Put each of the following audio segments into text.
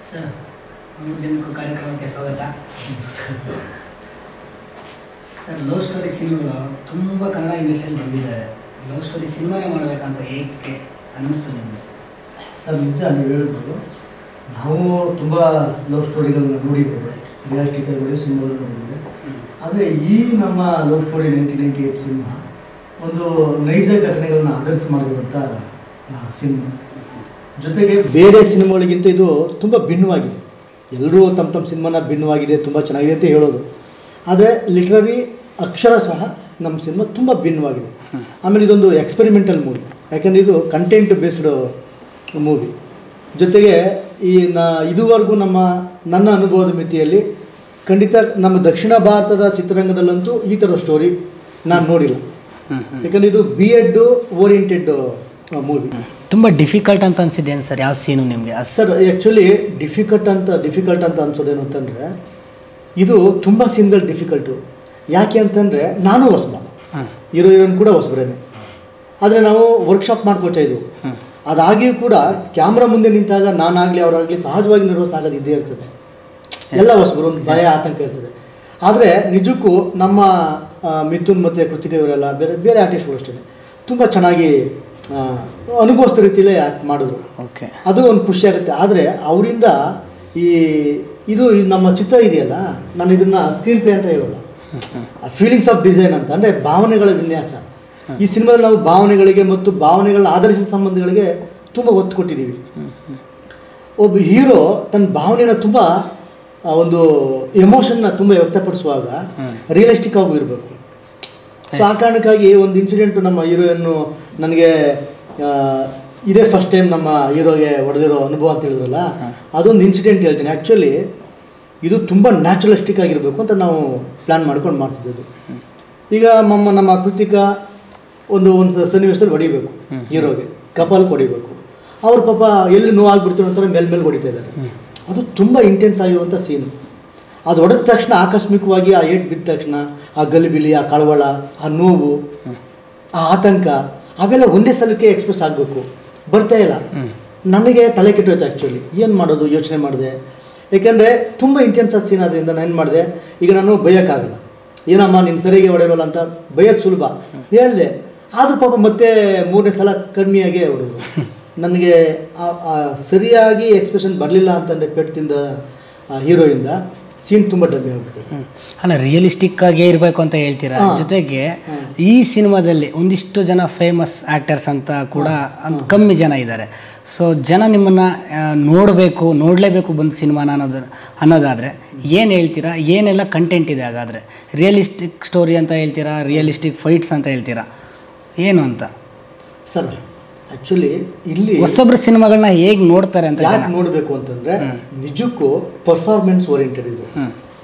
Sir ಮೂರು ಜನಕ್ಕೂ ಕಾರ್ಯಕ್ರಮಕ್ಕೆ ಸ್ವಾಗತ ಸರ್ ಲವ್ ಸ್ಟೋರಿ ಸಿನಿಮಾಗಳು ತುಂಬ ಕನ್ನಡ ಇಂಡಸ್ಟ್ರಿಯಲ್ಲಿ ಬಂದಿದ್ದಾರೆ ಲವ್ ಸ್ಟೋರಿ ಸಿನಿಮಾನೇ ಮಾಡಬೇಕಂತ ಏಕೆ ಅನ್ನಿಸ್ತು ನಿಮಗೆ ಸರ್ ನಿಜ ನೀವು ಹೇಳಿದ್ರು ನಾವು ತುಂಬ ಲವ್ ಸ್ಟೋರಿಗಳನ್ನ ನೋಡಿದ್ದೇವೆ ರಿಯಾಲಿಟಿ ಕೈಗಳು ಸಿನಿಮಾಗಳು ನೋಡಿದ್ದೇವೆ ಆದರೆ ಈ ನಮ್ಮ love story nineteen ninety eight cinema ಒಂದು ನೈಜ ಘಟನೆಗಳನ್ನ ಆಧರಿಸಿ ಮಾಡಿರುವಂಥ ಸಿನಿಮಾ ಜೊತೆಗೆ ಬೇರೆ ಸಿನಿಮಾಗಳಿಗಿಂತ ಇದು ತುಂಬ ಭಿನ್ನವಾಗಿದೆ ಎಲ್ಲರೂ ತಮ್ಮ ತಮ್ಮ ಸಿನಿಮಾನ ಭಿನ್ನವಾಗಿದೆ ತುಂಬ ಚೆನ್ನಾಗಿದೆ ಅಂತ ಹೇಳೋದು ಆದರೆ ಲಿಟ್ರರಿ ಅಕ್ಷರ ಸಹ ನಮ್ಮ ಸಿನಿಮಾ ತುಂಬ ಭಿನ್ನವಾಗಿದೆ ಆಮೇಲೆ ಇದೊಂದು ಎಕ್ಸ್ಪೆರಿಮೆಂಟಲ್ ಮೂವಿ ಯಾಕಂದರೆ ಇದು ಕಂಟೆಂಟ್ ಬೇಸ್ಡ್ ಮೂವಿ ಜೊತೆಗೆ ಈ ನಾ ಇದುವರೆಗೂ ನಮ್ಮ ನನ್ನ ಅನುಭವದ ಮಿತಿಯಲ್ಲಿ ಖಂಡಿತ ನಮ್ಮ ದಕ್ಷಿಣ ಭಾರತದ ಚಿತ್ರರಂಗದಲ್ಲಂತೂ ಈ ಥರದ ಸ್ಟೋರಿ ನಾನು ನೋಡಿಲ್ಲ ಯಾಕಂದರೆ ಇದು ಬಿ ಎಡ್ ಓರಿಯೆಂಟೆಡ್ ಮೂವಿ ತುಂಬ ಡಿಫಿಕಲ್ಟ್ ಅಂತ ಅನ್ಸಿದ್ದೇನು ಸರ್ ಯಾವ ಸೀನು ನಿಮಗೆ ಸರ್ ಆ್ಯಕ್ಚುಲಿ ಡಿಫಿಕಲ್ಟ್ ಅಂತ ಡಿಫಿಕಲ್ಟ್ ಅಂತ ಅನ್ಸೋದೇನು ಅಂತಂದರೆ ಇದು ತುಂಬ ಸೀನ್ಗಳು ಡಿಫಿಕಲ್ಟು ಯಾಕೆ ಅಂತಂದರೆ ನಾನು ಹೊಸಬ ಹೀರೋ ಹೀರೋಯಿನ್ ಕೂಡ ಹೊಸಬ್ರೇನೆ ಆದರೆ ನಾವು ವರ್ಕ್ಶಾಪ್ ಮಾಡ್ಕೊಳ್ತಾ ಇದ್ವು ಅದಾಗಿಯೂ ಕೂಡ ಕ್ಯಾಮ್ರಾ ಮುಂದೆ ನಿಂತಾಗ ನಾನಾಗಲಿ ಅವರಾಗಲಿ ಸಹಜವಾಗಿ ನಿರ್ವಹಿಸ ಆಗೋದು ಇದ್ದೇ ಇರ್ತದೆ ಎಲ್ಲ ಹೊಸಬರು ಒಂದು ಭಯ ಆತಂಕ ಇರ್ತದೆ ಆದರೆ ನಿಜಕ್ಕೂ ನಮ್ಮ ಆ, ಮಿಥುನ್ ಮತ್ತು ಕೃತಿಕ ಇವರೆಲ್ಲ ಬೇರೆ ಬೇರೆ ಆರ್ಟಿಸ್ಟ್ಗಳು ಅಷ್ಟೇ ತುಂಬ ಚೆನ್ನಾಗಿ ಆ, ಅನುಭವಿಸಿದ ರೀತಿಯಲ್ಲೇ ಆ್ಯಕ್ಟ್ ಮಾಡಿದ್ರು ಓಕೆ ಅದು ಒಂದು ಖುಷಿ ಆಗುತ್ತೆ ಆದರೆ ಅವರಿಂದ ಈ ಇದು ಈ ನಮ್ಮ ಚಿತ್ರ ಇದೆಯಲ್ಲ ನಾನು ಇದನ್ನು ಸ್ಕ್ರೀನ್ ಪ್ಲೇ ಅಂತ ಹೇಳೋಲ್ಲ ಫೀಲಿಂಗ್ಸ್ ಆಫ್ ಡಿಸೈನ್ ಅಂತ ಅಂದರೆ ಭಾವನೆಗಳ ವಿನ್ಯಾಸ ಈ ಸಿನಿಮಾದಲ್ಲಿ ನಾವು ಭಾವನೆಗಳಿಗೆ ಮತ್ತು ಭಾವನೆಗಳನ್ನ ಆಧರಿಸಿದ ಸಂಬಂಧಗಳಿಗೆ ತುಂಬ ಒತ್ತು ಕೊಟ್ಟಿದ್ದೀವಿ ಒಬ್ಬ ಹೀರೋ ತನ್ನ ಭಾವನೆನ ತುಂಬ ಆ, ಒಂದು ಎಮೋಷನ್ನ ತುಂಬ ವ್ಯಕ್ತಪಡಿಸುವಾಗ ರಿಯಲಿಸ್ಟಿಕ್ ಆಗೂ ಇರಬೇಕು ಸೊ ಆ ಕಾರಣಕ್ಕಾಗಿ ಒಂದು ಇನ್ಸಿಡೆಂಟು ನಮ್ಮ ಹೀರೋಯನ್ನು ನನಗೆ ಆ, ಇದೇ ಫಸ್ಟ್ ಟೈಮ್ ನಮ್ಮ ಹೀರೋಗೆ ಹೊಡೆದಿರೋ ಅನುಭವ ಅಂತ ಹೇಳಿದ್ರಲ್ಲ ಅದೊಂದು ಇನ್ಸಿಡೆಂಟ್ ಹೇಳ್ತೀನಿ ಆ್ಯಕ್ಚುಲಿ ಇದು ತುಂಬ ನ್ಯಾಚುರಲಿಸ್ಟಿಕ್ ಆಗಿರಬೇಕು ಅಂತ ನಾವು ಪ್ಲ್ಯಾನ್ ಮಾಡ್ಕೊಂಡು ಮಾಡ್ತಿದ್ದದ್ದು ಈಗ ನಮ್ಮ ನಮ್ಮ ಕೃತಿಕ ಒಂದು ಒಂದು ಸನ್ನಿವೇಶದಲ್ಲಿ ಹೊಡಿಬೇಕು ಹೀರೋಗೆ ಕಪಾಲ್ ಹೊಡಿಬೇಕು ಅವ್ರ ಪಾಪ ಎಲ್ಲಿ ನೋವಾಗ್ಬಿಡ್ತೀರೋ ಅಂತಾರೆ ಮೇಲ್ ಮೇಲೆ ಹೊಡಿತಾ ಇದ್ದಾರೆ ಅದು ತುಂಬ ಇಂಟೆನ್ಸ್ ಆಗಿರುವಂಥ ಸೀನ್ ಅದು ಹೊಡೆದ ತಕ್ಷಣ ಆಕಸ್ಮಿಕವಾಗಿ ಆ ಏಟ್ ಬಿದ್ದ ತಕ್ಷಣ ಆ ಗಲಿಬಿಲಿ ಆ ಕಳವಳ ಆ ನೋವು ಆ ಆತಂಕ ಅವೆಲ್ಲ ಒಂದೇ ಸಲಕ್ಕೆ ಎಕ್ಸ್ಪ್ರೆಸ್ ಆಗಬೇಕು ಬರ್ತಾ ಇಲ್ಲ ನನಗೆ ತಲೆ ಕೆಟ್ಟೋಯ್ತು ಆ್ಯಕ್ಚುಲಿ ಏನು ಮಾಡೋದು ಯೋಚನೆ ಮಾಡಿದೆ ಯಾಕೆಂದರೆ ತುಂಬ ಇಂಟೆನ್ಸ್ ಆದ ಸೀನ್ ಆದ್ದರಿಂದ ನಾನು ಏನು ಮಾಡಿದೆ ಈಗ ನಾನು ಬೈಯೋಕ್ಕಾಗಲ್ಲ ಏನಮ್ಮ ನೀನು ಸರಿಗೆ ಹೊಡೆಯೋಲ್ಲ ಅಂತ ಬೈಯೋದು ಸುಲಭ ಹೇಳಿದೆ ಆದರೂ ಪಾಪ ಮತ್ತೆ ಮೂರನೇ ಸಲ ಕಡಿಮೆಯಾಗೇ ಹೊಡೆದ್ರು ನನಗೆ ಆ- ಆ ಸರಿಯಾಗಿ ಎಕ್ಸ್ಪ್ರೆಷನ್ ಬರಲಿಲ್ಲ ಅಂತಂದರೆ ಪೆಟ್ಟು ತಿಂದ ಹೀರೋಯಿಂದ ಸೀನ್ ತುಂಬ ಡಮ್ಮಿ ಆಗ್ಬಿಟ್ಟಿದೆ ಹ್ಮ್. ಅಲ್ಲ ರಿಯಲಿಸ್ಟಿಕ್ ಆಗೇ ಇರಬೇಕು ಅಂತ ಹೇಳ್ತೀರಾ ಹಾ. ಜೊತೆಗೆ ಈ ಸಿನಿಮಾದಲ್ಲಿ ಒಂದಿಷ್ಟು ಜನ ಫೇಮಸ್ ಆ್ಯಕ್ಟರ್ಸ್ ಅಂತ ಕೂಡ ಅಂದ್ ಕಮ್ಮಿ ಜನ ಇದ್ದಾರೆ ಸೊ ಜನ ನಿಮ್ಮನ್ನು ನೋಡಬೇಕು ನೋಡಲೇಬೇಕು ಬಂದು ಸಿನಿಮಾನ ಅನ್ನೋದು ಅನ್ನೋದಾದರೆ ಏನು ಹೇಳ್ತೀರಾ ಏನೆಲ್ಲ ಕಂಟೆಂಟ್ ಇದೆ ಹಾಗಾದರೆ ರಿಯಲಿಸ್ಟಿಕ್ ಸ್ಟೋರಿ ಅಂತ ಹೇಳ್ತೀರಾ ರಿಯಲಿಸ್ಟಿಕ್ ಫೈಟ್ಸ್ ಅಂತ ಹೇಳ್ತೀರಾ ಏನು ಅಂತ ಸರ್ ಆ್ಯಕ್ಚುಲಿ ಇಲ್ಲಿ ಹೊಸಬ್ರ ಸಿನಿಮಾಗಳನ್ನ ಹೇಗೆ ನೋಡ್ತಾರೆ ಅಂತ ಜನ ಯಾಕೆ ನೋಡಬೇಕು ಅಂತಂದರೆ ನಿಜಕ್ಕೂ ಪರ್ಫಾರ್ಮೆನ್ಸ್ ಓರಿಯೆಂಟೆಡ್ ಇದು ಹ್ಞೂ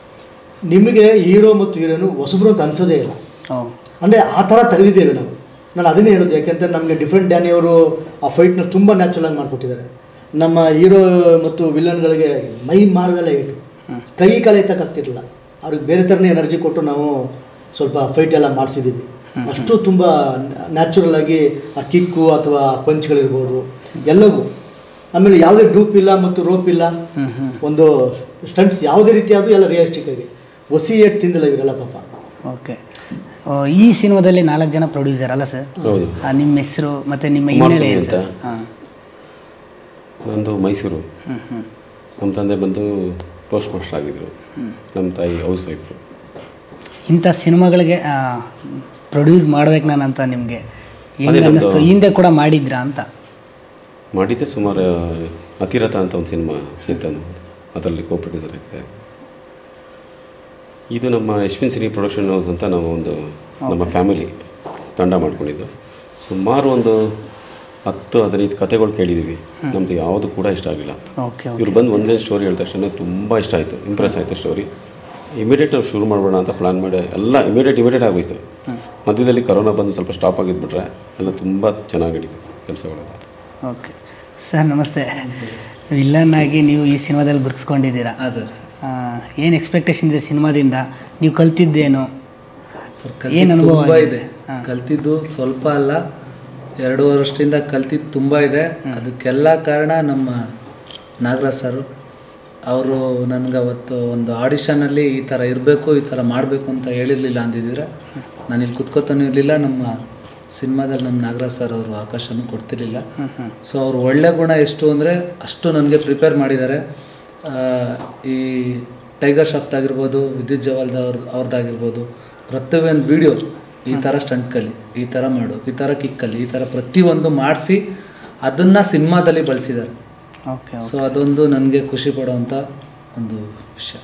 ನಿಮಗೆ ಹೀರೋ ಮತ್ತು ಹೀರೋನು ಹೊಸಬ್ರು ಅಂತ ಅನ್ಸೋದೇ ಇಲ್ಲ ಓ ಅಂದರೆ ಆ ಥರ ತೆಗೆದಿದ್ದೇವೆ ನಾವು ನಾನು ಅದನ್ನೇ ಹೇಳೋದು ಯಾಕೆಂದರೆ ನಮಗೆ ಡಿಫ್ರೆಂಟ್ ಡ್ಯಾನಿ ಅವರು ಆ ಫೈಟ್ನ ತುಂಬ ನ್ಯಾಚುರಲ್ ಆಗಿ ಮಾಡಿಕೊಟ್ಟಿದ್ದಾರೆ ನಮ್ಮ ಹೀರೋ ಮತ್ತು ವಿಲನ್ಗಳಿಗೆ ಮೈ ಮಾರ್ಗಲ್ಲ ಇಟ್ಟು ಕೈ ಕಾಲ ಎತ್ತಕ್ಕಾಗ್ತಿರಲಿಲ್ಲ ಅವ್ರಿಗೆ ಬೇರೆ ಥರನೇ ಎನರ್ಜಿ ಕೊಟ್ಟು ನಾವು ಸ್ವಲ್ಪ ಫೈಟ್ ಎಲ್ಲ ಮಾಡಿಸಿದ್ದೀವಿ ಅಷ್ಟು ತುಂಬ ನ್ಯಾಚುರಲ್ ಆಗಿ ಆ ಕಿಕ್ಕು ಅಥವಾ ಪಂಚ್ಗಳಿರ್ಬೋದು ಎಲ್ಲವೂ ಆಮೇಲೆ ಯಾವುದೇ ಡೂಪ್ ಇಲ್ಲ ಮತ್ತು ರೋಪ್ ಇಲ್ಲ ಹ್ಞೂ ಹ್ಞೂ ಒಂದು ಸ್ಟಂಟ್ಸ್ ಯಾವುದೇ ರೀತಿಯಾದರೂ ಎಲ್ಲ ರಿಯಲಿಸ್ಟಿಕ್ ಆಗಿ ಒಸಿ ಏಟ್ ತಿಂದಿಲ್ಲ ಇವರೆಲ್ಲ ಪಾಪ ಓಕೆ ಈ ಸಿನಿಮಾದಲ್ಲಿ ನಾಲ್ಕು ಜನ ಪ್ರೊಡ್ಯೂಸರ್ ಅಲ್ಲ ಸರ್ ಹೌದು ನಿಮ್ಮ ಹೆಸರು ಮತ್ತು ನಿಮ್ಮ ಕುಮಾರಸ್ವಾಮಿ ಹಿನ್ನೆಲೆ ಏನು ಸರ್ ಅಂತ. ಹಾಂ ನಂದು ಮೈಸೂರು ಹ್ಞೂ ಹ್ಞೂ ನಮ್ಮ ತಂದೆ ಬಂದು ಪೋಸ್ಟ್ ಮಾಸ್ಟರ್ ಆಗಿದ್ದರು ನಮ್ಮ ತಾಯಿ ಹೌಸ್ ವೈಫು ಇಂಥ ಸಿನಿಮಾಗಳಿಗೆ ಪ್ರೊಡ್ಯೂಸ್ ಮಾಡ್ಬೇಕು ನಾನು ಅಂತ ನಿಮಗೆ ಹೆಂಗೆ ಅದೇ ನಮ್ದು- ಅನ್ನಿಸ್ತು ಹಿಂದೆ ಕೂಡ ಮಾಡಿದ್ರಾ ಅಂತ ಮಾಡಿದ್ದೆ ಸುಮಾರು ಅತಿರಥ ಅಂತ ಒಂದು ಸಿನಿಮಾ ಚೇತನ್ ಅದರಲ್ಲಿ ಕೋ ಪ್ರೊಡ್ಯೂಸರ್ ಆಗಿದೆ ಇದು ನಮ್ಮ ಯಶ್ವಿನ್ ಸಿನಿ ಪ್ರೊಡಕ್ಷನ್ ಹೌಸ್ ಅಂತ ನಾವು ಒಂದು ನಮ್ಮ ಫ್ಯಾಮಿಲಿ ತಂಡ ಮಾಡ್ಕೊಂಡಿದ್ದು ಸುಮಾರು ಒಂದು ಹತ್ತು ಹದಿನೈದು ಕತೆಗಳು ಕೇಳಿದ್ದೀವಿ ನಮ್ಮದು ಯಾವುದು ಕೂಡ ಇಷ್ಟ ಆಗಿಲ್ಲ ಓಕೆ ಇವ್ರು ಬಂದು ಒಂದೇ ಸ್ಟೋರಿ ಹೇಳಿದ ತಕ್ಷಣ ತುಂಬ ಇಷ್ಟ ಆಯಿತು ಇಂಪ್ರೆಸ್ ಆಯಿತು ಸ್ಟೋರಿ ಇಮಿಡಿಯೇಟ್ ನಾವು ಶುರು ಮಾಡೋಣ ಅಂತ ಪ್ಲ್ಯಾನ್ ಮಾಡಿ ಎಲ್ಲ ಇಮಿಡಿಯೇಟ್ ಇಮಿಡಿಯೇಟ್ ಆಗೋಯ್ತು ಮಧ್ಯದಲ್ಲಿ ಕರೋನಾ ಬಂದು ಸ್ವಲ್ಪ ಸ್ಟಾಪ್ ಆಗಿದ್ಬಿಟ್ರೆ ಎಲ್ಲ ತುಂಬ ಚೆನ್ನಾಗಿ ನಡೀತು ಕೆಲಸಗಳೆಲ್ಲ ಓಕೆ ಸರ್ ನಮಸ್ತೆ ವಿಲ್ಲನ್ ಆಗಿ ನೀವು ಈ ಸಿನಿಮಾದಲ್ಲಿ ಗುರುತಿಸ್ಕೊಂಡಿದ್ದೀರಾ ಹಾಂ ಸರ್ ಏನು ಎಕ್ಸ್ಪೆಕ್ಟೇಷನ್ ಇದೆ ಸಿನಿಮಾದಿಂದ ನೀವು ಕಲ್ತಿದ್ದೇನು ಸರ್ ಏನ್ ಕಲ್ತಿದ್ದು ಅನುಭವ ತುಂಬ ಆಗಿದೆ? ಇದೆ ಹಾ. ಕಲ್ತಿದ್ದು ಸ್ವಲ್ಪ ಅಲ್ಲ ಎರಡು ವರ್ಷದಿಂದ ಕಲ್ತಿದ್ದು ತುಂಬ ಇದೆ ಅದಕ್ಕೆಲ್ಲ ಕಾರಣ ನಮ್ಮ ನಾಗರಾಜ್ ಸರು ಅವರು ನನಗೆ ಅವತ್ತು ಒಂದು ಆಡಿಷನಲ್ಲಿ ಈ ಥರ ಇರಬೇಕು ಈ ಥರ ಮಾಡಬೇಕು ಅಂತ ಹೇಳಿರಲಿಲ್ಲ ಅಂದಿದ್ರೆ ನಾನು ಇಲ್ಲಿ ಕುತ್ಕೋತಾನೂ ಇರಲಿಲ್ಲ ನಮ್ಮ ಸಿನಿಮಾದಲ್ಲಿ ನಮ್ಮ ನಾಗರಾಜ್ ಸರ್ ಅವರು ಅವಕಾಶನೂ ಕೊಡ್ತಿರ್ಲಿಲ್ಲ ಸೊ ಅವ್ರು ಒಳ್ಳೆ ಗುಣ ಎಷ್ಟು ಅಂದರೆ ಅಷ್ಟು ನನಗೆ ಪ್ರಿಪೇರ್ ಮಾಡಿದ್ದಾರೆ ಆ, ಈ ಟೈಗರ್ ಶಾಫ್ಟ್ ಆಗಿರ್ಬೋದು ವಿದ್ಯುತ್ ಜವಾಲ್ದ ಅವ್ರ ಅವ್ರದ್ದಾಗಿರ್ಬೋದು ಪ್ರತಿಯೊಂದು ವಿಡಿಯೋ ಈ ಥರ ಸ್ಟಂಟ್ ಕಲಿ ಈ ಥರ ಮಾಡು ಈ ಥರ ಕಿಕ್ಕಲ್ಲಿ ಈ ಥರ ಪ್ರತಿಯೊಂದು ಮಾಡಿಸಿ ಅದನ್ನು ಸಿನಿಮಾದಲ್ಲಿ ಬಳಸಿದ್ದಾರೆ ಓಕೆ ಸೊ ಅದೊಂದು ನನಗೆ ಖುಷಿ ಪಡುವಂಥ ಒಂದು ವಿಷಯ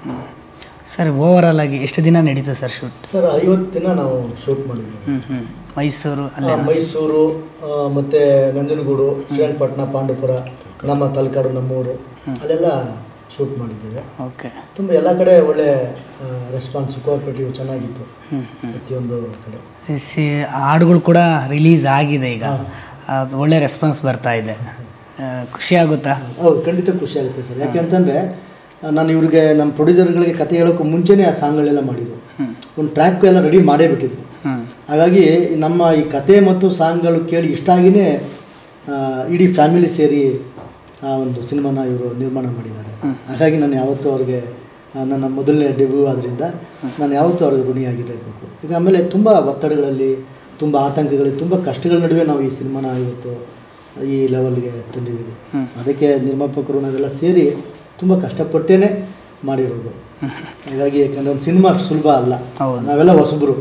ಸರ್ ಓವರಾಲ್ ಆಗಿ ಎಷ್ಟು ದಿನ ನಡೀತು ಸರ್ ಶೂಟ್ ಸರ್ ಐವತ್ತು ದಿನ ನಾವು ಶೂಟ್ ಮಾಡಿದ್ವಿ ಹ್ಞೂ ಹ್ಞೂ ಮೈಸೂರು ಆ, ಅಲ್ಲೇ ಮೈಸೂರು ಆ, ಮತ್ತೆ ನಂಜನಗೂಡು ಶ್ರೀರಂಗಪಟ್ಟಣ ಪಾಂಡುಪುರ ನಮ್ಮ ತಲಕಾಡು ನಮ್ಮೂರು ಅಲ್ಲೆಲ್ಲ ಶೂಟ್ ಮಾಡಿದ್ದೇವೆ ಓಕೆ ತುಂಬ ಎಲ್ಲ ಕಡೆ ಒಳ್ಳೆ ರೆಸ್ಪಾನ್ಸ್ ಕೋಆಪರೇಟಿವ್ ಚೆನ್ನಾಗಿತ್ತು ಹ್ಞೂ ಹ್ಞೂ ಪ್ರತಿಯೊಂದು ಕಡೆ ಸಿ ಹಾಡುಗಳು ಕೂಡ ರಿಲೀಸ್ ಆಗಿದೆ ಈಗ ಅದು ಒಳ್ಳೆ ರೆಸ್ಪಾನ್ಸ್ ಬರ್ತಾ ಇದೆ ಆ, ಖುಷಿ ಆಗುತ್ತಾ ಹೌದು ಖಂಡಿತ ಖುಷಿ ಆಗುತ್ತೆ ಸರ್ ಯಾಕೆಂತಂದರೆ ನಾನು ಇವ್ರಿಗೆ ನಮ್ಮ ಪ್ರೊಡ್ಯೂಸರ್ಗಳಿಗೆ ಕತೆ ಹೇಳೋಕ್ಕೂ ಮುಂಚೆನೇ ಆ ಸಾಂಗ್ಗಳೆಲ್ಲ ಮಾಡಿದ್ರು ಒಂದು ಟ್ರ್ಯಾಕ್ ಎಲ್ಲ ರೆಡಿ ಮಾಡೇ ಬಿಟ್ಟಿದ್ರು ಹ್ಞೂ ಹಾಗಾಗಿ ನಮ್ಮ ಈ ಕತೆ ಮತ್ತು ಸಾಂಗ್ಗಳು ಕೇಳಿ ಇಷ್ಟ ಆಗಿನೇ ಆ, ಇಡೀ ಫ್ಯಾಮಿಲಿ ಸೇರಿ ಆ ಒಂದು ಸಿನಿಮಾನ ಇವರು ನಿರ್ಮಾಣ ಮಾಡಿದ್ದಾರೆ ಹಾಗಾಗಿ ನಾನು ಯಾವತ್ತೂ ಅವ್ರಿಗೆ ಆ, ನನ್ನ ಮೊದಲನೇ ಡೆಬ್ಯೂ ಆದ್ದರಿಂದ ನಾನು ಯಾವತ್ತೂ ಅವ್ರಿಗೆ ಋಣಿಯಾಗಿರಬೇಕು ಈಗ ಆಮೇಲೆ ತುಂಬ ಒತ್ತಡಗಳಲ್ಲಿ ತುಂಬ ಆತಂಕಗಳಲ್ಲಿ ತುಂಬ ಕಷ್ಟಗಳ ನಡುವೆ ನಾವು ಈ ಸಿನಿಮಾನ ಇವತ್ತು ಈ ಲೆವೆಲ್ಗೆ ತಂದಿದ್ದೀವಿ ಅದಕ್ಕೆ ನಿರ್ಮಾಪಕರು ನಾವೆಲ್ಲ ಸೇರಿ ತುಂಬ ಕಷ್ಟಪಟ್ಟೇನೆ ಮಾಡಿರೋದು ಹಾಗಾಗಿ ಯಾಕಂದರೆ ಒಂದು ಸಿನಿಮಾ ಅಷ್ಟು ಸುಲಭ ಅಲ್ಲ ಹೌದು. ನಾವೆಲ್ಲ ಹೊಸಬರು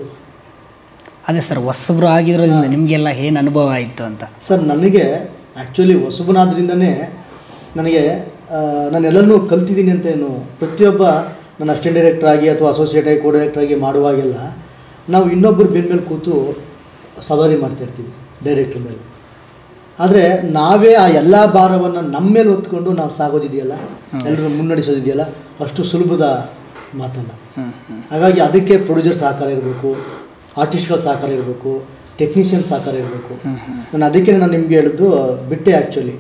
ಅದೇ ಸರ್ ಹೊಸಬ್ರು ಆಗಿರೋದ್ರಿಂದ ನಿಮಗೆಲ್ಲ ಏನು ಅನುಭವ ಆಯಿತು ಅಂತ ಸರ್ ನನಗೆ ಆ್ಯಕ್ಚುಲಿ ಹೊಸಬನಾದ್ರಿಂದನೇ ನನಗೆ ಆ, ನಾನು ಎಲ್ಲನೂ ಕಲ್ತಿದ್ದೀನಿ ಅಂತ ಏನು ಪ್ರತಿಯೊಬ್ಬ ನನ್ನ ಅಸಿಸ್ಟೆಂಟ್ ಡೈರೆಕ್ಟರ್ ಆಗಿ ಅಥವಾ ಅಸೋಸಿಯೇಟ್ ಆಗಿ ಕೋ ಡೈರೆಕ್ಟರ್ ಆಗಿ ಮಾಡುವಾಗೆಲ್ಲ ನಾವು ಇನ್ನೊಬ್ಬರು ಬೆನ್ನ ಮೇಲೆ ಕೂತು ಸವಾರಿ ಮಾಡ್ತಾಯಿರ್ತೀವಿ ಡೈರೆಕ್ಟರ್ ಮೇಲೆ ಆದರೆ ನಾವೇ ಆ ಎಲ್ಲ ಭಾರವನ್ನು ನಮ್ಮ ಮೇಲೆ ಹೊತ್ಕೊಂಡು ನಾವು ಸಾಗೋದಿದೆಯಲ್ಲ ಎಲ್ಲರೂ ಮುನ್ನಡೆಸೋದಿದೆಯಲ್ಲ ಅಷ್ಟು ಸುಲಭದ ಮಾತಲ್ಲ ಹಾಗಾಗಿ ಅದಕ್ಕೆ ಪ್ರೊಡ್ಯೂಸರ್ ಸಹಕಾರ ಇರಬೇಕು ಆರ್ಟಿಸ್ಟ್ಗಳ ಸಹಕಾರ ಇರಬೇಕು ಟೆಕ್ನಿಷಿಯನ್ ಸಹಕಾರ ಇರಬೇಕು ನಾನು ಅದಕ್ಕೆ ನಾನು ನಿಮಗೆ ಹೇಳಿದ್ದು ಬಿಟ್ಟೆ ಆ್ಯಕ್ಚುಲಿ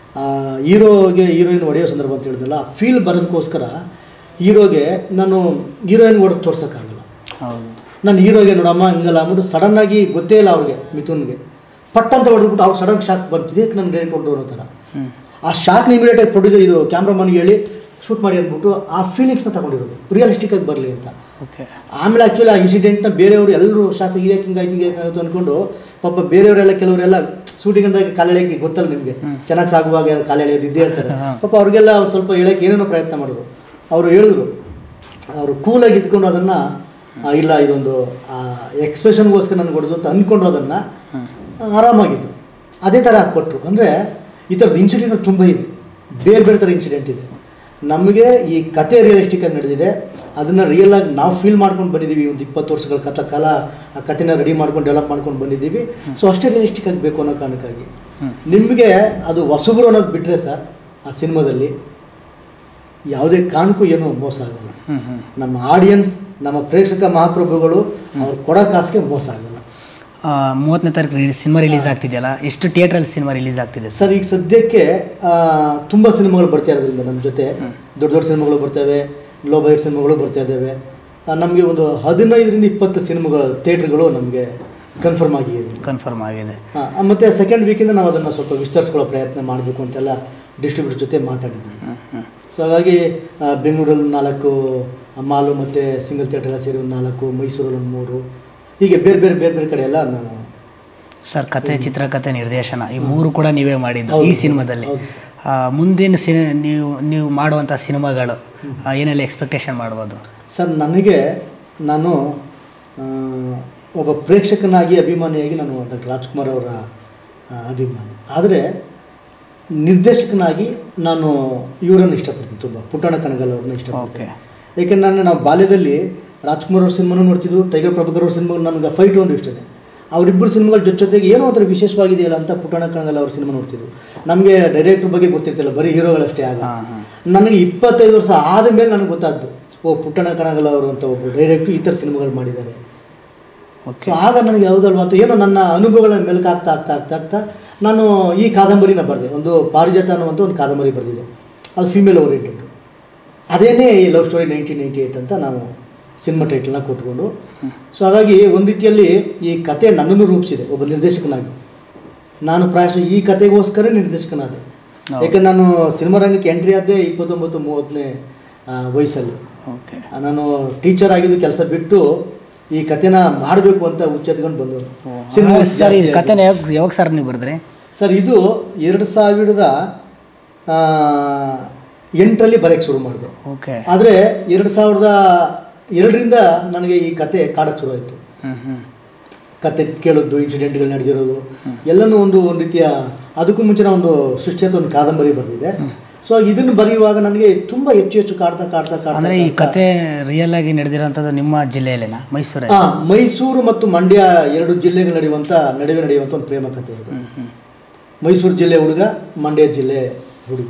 ಹೀರೋಗೆ ಹೀರೋಯಿನ್ ಹೊಡೆಯೋ ಸಂದರ್ಭ ಅಂತ ಹೇಳಿದ್ನಲ್ಲ ಆ ಫೀಲ್ ಬರೋದಕ್ಕೋಸ್ಕರ ಹೀರೋಗೆ ನಾನು ಹೀರೋಯಿನ್ ಹೊಡೆದು ತೋರ್ಸೋಕ್ಕಾಗಲ್ಲ ಹೌದು ನಾನು ಹೀರೋಗೆ ನೋಡಮ್ಮ ಹಿಂಗಲ್ಲ ಅಂದ್ಬಿಟ್ಟು ಸಡನ್ನಾಗಿ ಗೊತ್ತೇ ಇಲ್ಲ ಅವ್ರಿಗೆ ಮಿಥುನ್ಗೆ ಪಟ್ ಅಂತ ಹೊಡೆದ್ಬಿಟ್ಟು ಅವ್ರು ಸಡನ್ ಶಾಕ್ ಬಂತು ಇದಕ್ಕೆ ನಾನು ಡೈರೆಕ್ಟ್ ಹೊಡೆದು ಅನ್ನೋ ಥರ ಆ ಶಾಕ್ನ ಇಮಿಡಿಯೇಟಾಗಿ ಪ್ರೊಡ್ಯೂಸರ್ ಇದು ಕ್ಯಾಮ್ರಾಮನ್ಗೆ ಹೇಳಿ ಶೂಟ್ ಮಾಡಿ ಅಂದ್ಬಿಟ್ಟು ಆ ಫೀಲಿಂಗ್ಸ್ನ ತಗೊಂಡಿರೋದು ರಿಯಲಿಸ್ಟಿಕ್ ಆಗಿ ಬರಲಿ ಅಂತ ಓಕೆ ಆಮೇಲೆ ಆ್ಯಕ್ಚುಲಿ ಆ ಇನ್ಸಿಡೆಂಟ್ನ ಬೇರೆಯವರು ಎಲ್ಲರೂ ಶಾಕ್ ಇದಕ್ಕೆ ಹಿಂಗಾಯ್ತು ಹಿಂಗೆ ಆಯಿತು ಅಂದ್ಕೊಂಡು ಪಾಪ ಬೇರೆಯವರೆಲ್ಲ ಕೆಲವರೆಲ್ಲ ಶೂಟಿಂಗ್ ಅಂದಾಗ ಕಾಲೆಳೆಯೋಕ್ಕೆ ಗೊತ್ತಲ್ಲ ನಿಮಗೆ ಚೆನ್ನಾಗಿ ಸಾಗುವಾಗ ಯಾರು ಕಾಲು ಎಳೆಯೋದು ಇದ್ದೇ ಇರ್ತಾರೆ ಪಾಪ ಅವ್ರಿಗೆಲ್ಲ ಒಂದು ಸ್ವಲ್ಪ ಹೇಳೋಕ್ಕೆ ಏನೇನೋ ಪ್ರಯತ್ನ ಮಾಡಿದ್ರು ಅವರು ಹೇಳಿದ್ರು ಅವರು ಕೂಲಾಗಿ ಇದ್ಕೊಂಡು ಅದನ್ನು ಇಲ್ಲ ಇದೊಂದು ಎಕ್ಸ್ಪ್ರೆಷನ್ಗೋಸ್ಕರ ನನಗೆ ಹೊಡೆದು ಅಂತ ಅಂದ್ಕೊಂಡು ಅದನ್ನು ಆರಾಮಾಗಿತ್ತು ಅದೇ ಥರ ಕೊಟ್ಟರು ಅಂದರೆ ಈ ಥರದ್ದು ಇನ್ಸಿಡೆಂಟ್ ತುಂಬ ಇದೆ ಬೇರೆ ಬೇರೆ ಥರ ಇನ್ಸಿಡೆಂಟ್ ಇದೆ ನಮಗೆ ಈ ಕತೆ ರಿಯಲಿಸ್ಟಿಕ್ ಆಗಿ ನಡೆದಿದೆ ಅದನ್ನು ರಿಯಲ್ ಆಗಿ ನಾವು ಫೀಲ್ ಮಾಡ್ಕೊಂಡು ಬಂದಿದ್ದೀವಿ ಒಂದು ಇಪ್ಪತ್ತು ವರ್ಷಗಳ ಕಥ ಕಾಲ ಆ ಕಥೆನ ರೆಡಿ ಮಾಡ್ಕೊಂಡು ಡೆವಲಪ್ ಮಾಡ್ಕೊಂಡು ಬಂದಿದ್ದೀವಿ ಸೊ ಅಷ್ಟೇ ರಿಯಲಿಸ್ಟಿಕ್ ಆಗಿ ಬೇಕು ಅನ್ನೋ ಕಾರಣಕ್ಕಾಗಿ ನಿಮಗೆ ಅದು ಹೊಸಬರು ಅನ್ನೋದು ಬಿಟ್ಟರೆ ಸರ್ ಆ ಸಿನಿಮಾದಲ್ಲಿ ಯಾವುದೇ ಕಾರಣಕ್ಕೂ ಏನೂ ಮೋಸ ಆಗಲ್ಲ ಹ್ಞೂ ಹ್ಞೂ ನಮ್ಮ ಆಡಿಯನ್ಸ್ ನಮ್ಮ ಪ್ರೇಕ್ಷಕ ಮಹಾಪ್ರಭುಗಳು ಅವ್ರು ಕೊಡೋ ಕಾಸಿಗೆ ಮೋಸ ಆಗಲ್ಲ ಮೂವತ್ತನೇ ತಾರೀಕು ರಿಲೀಸ್ ಸಿನಿಮಾ ರಿಲೀಸ್ ಆಗ್ತಿದೆಯಲ್ಲ ಎಷ್ಟು ಥಿಯೇಟ್ರಲ್ಲಿ ಸಿನಿಮಾ ರಿಲೀಸ್ ಆಗ್ತಿದೆ ಸರ್ ಸರ್ ಈಗ ಸದ್ಯಕ್ಕೆ ಆ, ತುಂಬ ಸಿನಿಮಾಗಳು ಬರ್ತಾ ಇರೋದ್ರಿಂದ ನಮ್ಮ ಜೊತೆ ದೊಡ್ಡ ದೊಡ್ಡ ಸಿನಿಮಾಗಳು ಬರ್ತವೆ ಲೋ ಬಜೆಟ್ ಸಿನಿಮಾಗಳು ಬರ್ತಾ ಇದ್ದಾವೆ ನಮಗೆ ಒಂದು ಹದಿನೈದರಿಂದ ಇಪ್ಪತ್ತು ಸಿನಿಮಾಗಳು ಥಿಯೇಟ್ರ್ಗಳು ನಮಗೆ ಕನ್ಫರ್ಮ್ ಆಗಿದೆ ಕನ್ಫರ್ಮ್ ಆಗಿದೆ ಹಾಂ ಮತ್ತು ಸೆಕೆಂಡ್ ವೀಕಿಂದ ನಾವು ಅದನ್ನು ಸ್ವಲ್ಪ ವಿಸ್ತರಿಸ್ಕೊಳ್ಳೋ ಪ್ರಯತ್ನ ಮಾಡಬೇಕು ಅಂತೆಲ್ಲ ಡಿಸ್ಟ್ರಿಬ್ಯೂಟರ್ ಜೊತೆ ಮಾತಾಡಿದ್ವಿ ಸೊ ಹಾಗಾಗಿ ಆ, ಬೆಂಗಳೂರಲ್ಲಿ ನಾಲ್ಕು ಮಾಲು ಮತ್ತು ಸಿಂಗಲ್ ಥಿಯೇಟರ್ ಎಲ್ಲ ಸೇರಿ ಒಂದು ನಾಲ್ಕು ಮೈಸೂರಲ್ಲಿ ಒಂದು ಮೂರು ಹೀಗೆ ಬೇರೆ ಬೇರೆ ಬೇರೆ ಬೇರೆ ಕಡೆ ಎಲ್ಲ ನಾನು ಸರ್ ಕತೆ ಚಿತ್ರಕಥೆ ನಿರ್ದೇಶನ ಈ ಮೂರು ಕೂಡ ನೀವೇ ಮಾಡಿದ್ದು ಹೌದು ಈ ಸರ್. ಸಿನಿಮಾದಲ್ಲಿ ಹೌದು ಸರ್. ಆ, ಮುಂದಿನ ಸಿ ನೀವು ನೀವು ಮಾಡುವಂಥ ಸಿನಿಮಾಗಳು ಆ, ಏನೆಲ್ಲ ಎಕ್ಸ್ಪೆಕ್ಟೇಷನ್ ಮಾಡ್ಬೋದು ಸರ್ ನನಗೆ ನಾನು ಆ, ಒಬ್ಬ ಪ್ರೇಕ್ಷಕನಾಗಿ ಅಭಿಮಾನಿಯಾಗಿ ನಾನು ಡಾಕ್ಟರ್ ರಾಜ್ಕುಮಾರ್ ಅವರ ಆ, ಅಭಿಮಾನಿ ಆದರೆ ನಿರ್ದೇಶಕನಾಗಿ ನಾನು ಇವರನ್ನು ಇಷ್ಟಪಡ್ತೀನಿ ತುಂಬ ಪುಟ್ಟಣ ಕಣಗಲ್ ಅವ್ರನ್ನ ಇಷ್ಟಪಡ್ತೀನಿ ಏಕೆಂದ್ರೆ ನಾನು ನಾವು ಬಾಲ್ಯದಲ್ಲಿ ರಾಜ್ಕುಮಾರ್ ಅವ್ರ ಸಿನಿಮಾನು ನೋಡ್ತಿದ್ದು ಟೈಗರ್ ಪ್ರಭಾಕರ್ ಅವ್ರ ಸಿನಿಮಾ ನನಗೆ ಫೈಟ್ ಒಂದು ಇಷ್ಟನೇ ಅವರಿಬ್ಬರು ಸಿನಿಮಾಗಳ ಜೊತೆ ಜೊತೆಗೆ ಏನೋ ಒಂಥರ ವಿಶೇಷವಾಗಿದೆಯಲ್ಲ ಅಂತ ಪುಟ್ಟಣ ಕಣಗಲ್ ಅವ್ರ ಸಿನಿಮಾ ನೋಡ್ತಿದ್ದು ನಮಗೆ ಡೈರೆಕ್ಟ್ರ್ ಬಗ್ಗೆ ಗೊತ್ತಿರ್ತಿಲ್ಲ ಬರೀ ಹೀರೋಗಳಷ್ಟೇ ಆಗ ನನಗೆ ಇಪ್ಪತ್ತೈದು ವರ್ಷ ಆದ ಮೇಲೆ ನನಗೆ ಗೊತ್ತಾದ್ದು ಓ ಪುಟ್ಟಣ ಕಣಗಲ್ ಅವರು ಅಂತ ಒಬ್ಬರು ಡೈರೆಕ್ಟ್ರು ಈ ಥರ ಸಿನಿಮಾಗಳು ಮಾಡಿದ್ದಾರೆ ಸೊ ಆಗ ನನಗೆ ಯಾವುದಲ್ವ ಅಂತ ಏನೋ ನನ್ನ ಅನುಭವಗಳ ಮೆಲುಕು ಆಗ್ತಾ ಆಗ್ತಾ ಆಗ್ತಾ ಆಗ್ತಾ ನಾನು ಈ ಕಾದಂಬರಿನ ಬರೆದೆ ಒಂದು ಪಾರಿಜಾತ ಅನ್ನುವಂಥ ಒಂದು ಕಾದಂಬರಿ ಬರೆದಿದೆ ಅದು ಫಿಮೇಲ್ ಓರಿಯೆಂಟೆಡ್ ಅದೇನೇ ಈ love story nineteen ninety eight ಅಂತ ನಾವು ಸಿನಿಮಾ ಟೈಟಲ್ನ ಕೊಟ್ಕೊಂಡು ಸೊ ಹಾಗಾಗಿ ಒಂದು ರೀತಿಯಲ್ಲಿ ಈ ಕತೆ ನನ್ನನ್ನು ರೂಪಿಸಿದೆ ಒಬ್ಬ ನಿರ್ದೇಶಕನಾಗಿ ನಾನು ಪ್ರಾಯಶಃ ಈ ಕತೆಗೋಸ್ಕರ ನಿರ್ದೇಶಕನಾದೆ ಯಾಕಂದ್ರೆ ನಾನು ಸಿನಿಮಾ ರಂಗಕ್ಕೆ ಎಂಟ್ರಿ ಆದ್ದೇ ಇಪ್ಪತ್ತೊಂಬತ್ತು ಮೂವತ್ತನೇ ವಯಸ್ಸಲ್ಲಿ ಓಕೆ ಆ, ನಾನು ಟೀಚರ್ ಆಗಿದ್ದು ಕೆಲಸ ಬಿಟ್ಟು ಈ ಕಥೆನ ಮಾಡಬೇಕು ಅಂತ ಹುಚ್ಚೆತ್ಕೊಂಡು ಬಂದವರು ಸಿನಿಮಾ ಸರ್ ಈ ಕಥೆನ ಯಾವಾಗ ಯಾವಾಗ ಸರ್ ನೀವು ಬರೆದ್ರಿ ಸರ್ ಇದು ಎರಡು ಸಾವಿರದ ಆ, ಎಂಟರಲ್ಲಿ ಬರೆಯಕ್ಕೆ ಶುರು ಮಾಡಿದೆ ಓಕೆ ಆದರೆ ಎರಡು ಸಾವಿರದ ಎರಡರಿಂದ ನನಗೆ ಈ ಕತೆ ಕಾಡಕ್ಕೆ ಶುರು ಆಯಿತು ಹ್ಞೂ ಹ್ಞೂ ಕತೆ ಕೇಳೋದು ಇನ್ಸಿಡೆಂಟ್ಗಳು ನಡೆದಿರೋದು ಎಲ್ಲನೂ ಒಂದು ಒಂದು ರೀತಿಯ ಅದಕ್ಕೂ ಮುಂಚೆ ನಾನು ಒಂದು ಸೃಷ್ಟಿಯಂತ ಒಂದು ಕಾದಂಬರಿ ಬರೆದಿದೆ ಸೊ ಇದನ್ನು ಬರೆಯುವಾಗ ನನಗೆ ತುಂಬ ಹೆಚ್ಚು ಹೆಚ್ಚು ಕಾಡ್ತಾ ಕಾಡ್ತಾ ಕಾಡ್ತಾ ಅಂದರೆ ಈ ಕತೆ ರಿಯಲ್ ಆಗಿ ನಡೆದಿರೋಂಥದ್ದು ನಿಮ್ಮ ಜಿಲ್ಲೆಯಲ್ಲೇನಾ ಮೈಸೂರಲ್ಲಿ ಆ, ಮೈಸೂರು ಮತ್ತು ಮಂಡ್ಯ ಎರಡು ಜಿಲ್ಲೆಗಳು ನಡೆಯುವಂಥ ನಡುವೆ ನಡೆಯುವಂಥ ಒಂದು ಪ್ರೇಮ ಕಥೆ ಇದು ಮೈಸೂರು ಜಿಲ್ಲೆ ಹುಡುಗ ಮಂಡ್ಯ ಜಿಲ್ಲೆ ಹುಡುಗಿ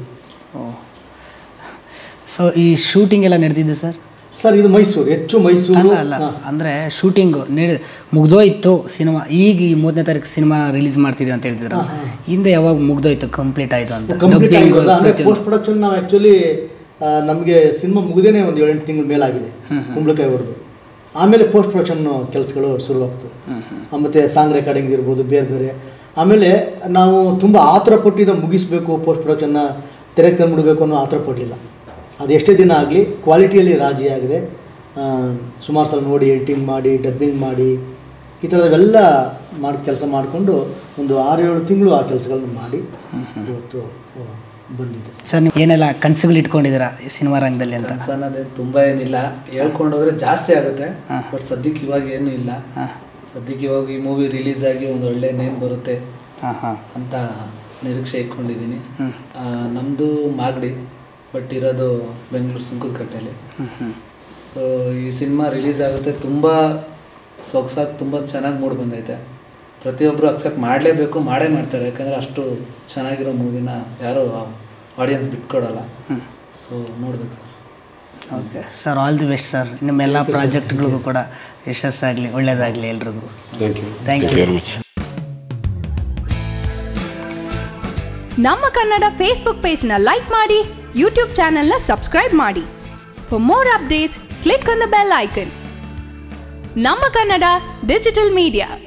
ಸೊ ಈ ಶೂಟಿಂಗ್ ಎಲ್ಲ ನಡೆದಿದ್ದು ಸರ್ ಸರ್ ಇದು ಮೈಸೂರು ಹೆಚ್ಚು ಮೈಸೂರು ಅಲ್ಲ ಅಲ್ಲ ಅಂದರೆ ಶೂಟಿಂಗು ನಡೆ ಮುಗ್ದೋಯ್ತು ಸಿನಿಮಾ ಈಗ ಈ ಮೂರನೇ ತಾರೀಕು ಸಿನಿಮಾ ರಿಲೀಸ್ ಮಾಡ್ತಿದ್ವಿ ಅಂತ ಹೇಳ್ತಿದ್ರು ಹಿಂದೆ ಯಾವಾಗ ಮುಗ್ದೋಯ್ತು ಕಂಪ್ಲೀಟ್ ಆಯಿತು ಅಂತ ಕಂಪ್ಲೀಟ್ Dubbing, ಆಗಿರೋದು ಅಂದರೆ ಪ್ರತಿಯೊಂದು. ಪೋಸ್ಟ್ ಪ್ರೊಡಕ್ಷನ್ ನಾವು ಆ್ಯಕ್ಚುಲಿ ನಮಗೆ ಸಿನಿಮಾ ಮುಗಿದೇನೆ ಒಂದು ಏಳೆಂಟು ತಿಂಗಳ ಮೇಲಾಗಿದೆ ಕುಂಬಳಕಾಯಿ ಹೊಡೆದು ಆಮೇಲೆ ಪೋಸ್ಟ್ ಪ್ರೊಡಕ್ಷನ್ ಕೆಲಸಗಳು ಶುರುವಾಗ್ತು ಮತ್ತು ಸಾಂಗ್ ರೆಕಾರ್ಡಿಂಗ್ ಇರ್ಬೋದು ಬೇರೆ ಬೇರೆ ಆಮೇಲೆ ನಾವು ತುಂಬ ಆತರ ಪಟ್ಟಿದ ಮುಗಿಸ್ಬೇಕು ಪೋಸ್ಟ್ ಪ್ರೊಡಕ್ಷನ್ನ ತೆರೆಗೆ ತಂದುಬಿಡ್ಬೇಕು ಅನ್ನೋ ಆತರ ಪಡಲಿಲ್ಲ ಅದು ಎಷ್ಟೇ ದಿನ ಆಗಲಿ ಕ್ವಾಲಿಟಿಯಲ್ಲಿ ರಾಜಿ ಆಗಿದೆ ಆ, ಸುಮಾರು ಸಲ ನೋಡಿ ಎಡಿಟಿಂಗ್ ಮಾಡಿ ಡಬ್ಬಿಂಗ್ ಮಾಡಿ ಈ ಥರದವೆಲ್ಲ ಮಾಡಿ ಕೆಲಸ ಮಾಡಿಕೊಂಡು ಒಂದು ಆರು ಏಳು ತಿಂಗಳು ಆ ಕೆಲಸಗಳನ್ನು ಮಾಡಿ ಇವತ್ತು ಆ, ಬಂದಿದೆ ಸರ್ ನೀವು ಏನೆಲ್ಲ ಕನಸುಗಳು ಇಟ್ಕೊಂಡಿದ್ದೀರಾ ಈ ಸಿನಿಮಾ ರಂಗದಲ್ಲಿ ಅಂತ ಕನ್ಸು ಅನ್ನೋದೇನು ತುಂಬ ಏನಿಲ್ಲ ಹೇಳ್ಕೊಂಡು ಹೋದ್ರೆ ಜಾಸ್ತಿ ಆಗುತ್ತೆ ಬಟ್ ಸದ್ಯಕ್ಕೆ ಇವಾಗ ಏನೂ ಇಲ್ಲ ಸದ್ಯಕ್ಕೆ ಇವಾಗ ಈ ಮೂವಿ ರಿಲೀಸ್ ಆಗಿ ಒಂದು ಒಳ್ಳೆ ನೇಮ್ ಬರುತ್ತೆ ಹಾಂ ಹಾಂ ಅಂತ ನಿರೀಕ್ಷೆ ಇಟ್ಕೊಂಡಿದ್ದೀನಿ ನಮ್ಮದು ಮಾಗಡಿ ಬಟ್ ಇರೋದು ಬೆಂಗಳೂರು ಸುಂಕದಕಟ್ಟೆಯಲ್ಲಿ ಸೊ ಈ ಸಿನಿಮಾ ರಿಲೀಸ್ ಆಗುತ್ತೆ ತುಂಬ ಸೊಗಸಾಗಿ ತುಂಬ ಚೆನ್ನಾಗಿ ಮೂಡಿ ಬಂದೈತೆ ಪ್ರತಿಯೊಬ್ಬರು ಅಕ್ಸೆಪ್ಟ್ ಮಾಡಲೇಬೇಕು ಮಾಡೇ ಮಾಡ್ತಾರೆ ಯಾಕಂದರೆ ಅಷ್ಟು ಚೆನ್ನಾಗಿರೋ ಮೂವಿನ ಯಾರೂ ಆಡಿಯನ್ಸ್ ಬಿಟ್ಕೊಡಲ್ಲ ಸೊ ನೋಡ್ಬೇಕು sir okay sir all the best sir ನಿಮ್ಮೆಲ್ಲ ಪ್ರಾಜೆಕ್ಟ್ಗಳಿಗೂ ಕೂಡ ಯಶಸ್ಸಾಗಲಿ ಒಳ್ಳೆಯದಾಗಲಿ ಎಲ್ರಿಗೂ thank you Thank you. Very much ನಮ್ಮ ಕನ್ನಡ ಫೇಸ್ಬುಕ್ ಪೇಜ್ನ ಲೈಕ್ ಮಾಡಿ ಯೂಟ್ಯೂಬ್ ಚಾನೆಲ್ನ ಸಬ್ಸ್ಕ್ರೈಬ್ ಮಾಡಿ for more updates click on the bell icon ನಮ್ಮ ಕನ್ನಡ ಡಿಜಿಟಲ್ ಮೀಡಿಯಾ